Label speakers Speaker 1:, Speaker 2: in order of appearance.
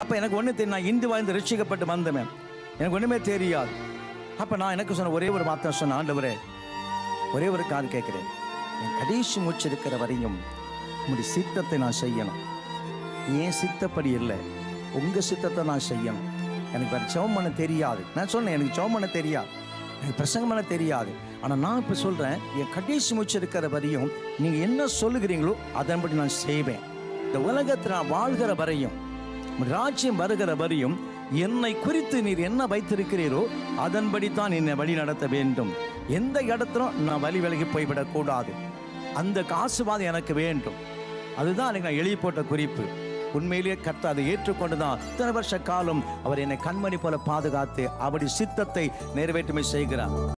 Speaker 1: அப்போ எனக்கு ஒன்று தெரியும் நான் இந்து வாழ்ந்து ரட்சிக்கப்பட்டு வந்தவன் எனக்கு ஒன்றுமே தெரியாது அப்போ நான் எனக்கு சொன்ன ஒரே ஒரு வார்த்தை சொன்ன ஆண்டவரே ஒரே ஒரு காது கேட்கிறேன் என் கடைசி மூச்சு இருக்கிற வரையும் உங்களுடைய சித்தத்தை நான் செய்யணும் ஏன் சித்தப்படி இல்லை உங்க சித்தத்தை நான் செய்யணும் எனக்கு வேற ஜெபம் பண்ண தெரியாது நான் சொன்னேன் எனக்கு ஜெபம் பண்ண தெரியாது எனக்கு பிரசங்கம் பண்ண தெரியாது ஆனால் நான் இப்போ சொல்கிறேன் என் கடைசி மூச்சு இருக்கிற வரையும் நீங்கள் என்ன சொல்லுகிறீங்களோ அதன்படி நான் செய்வேன் இந்த உலகத்தில் நான் வாழ்கிற வரையும் உம்முடைய ராஜ்யம் வருகிற வரையும் என்னை குறித்து நீர் என்ன வைத்திருக்கிறீரோ அதன்படி தான் என்னை வழி நடத்த வேண்டும் எந்த இடத்திலும் நான் வழி விலகி போய்விடக்கூடாது அந்த காசுவாதம் எனக்கு வேண்டும் அதுதான் எனக்கு நான் எழுதி போட்ட குறிப்பு உண்மையிலேயே கர்த்த அதை ஏற்றுக்கொண்டுதான் இத்தனை வருஷ காலம் அவர் என்னை கண்மணி போல பாதுகாத்து அவருடைய சித்தத்தை நிறைவேற்றுமை செய்கிறார்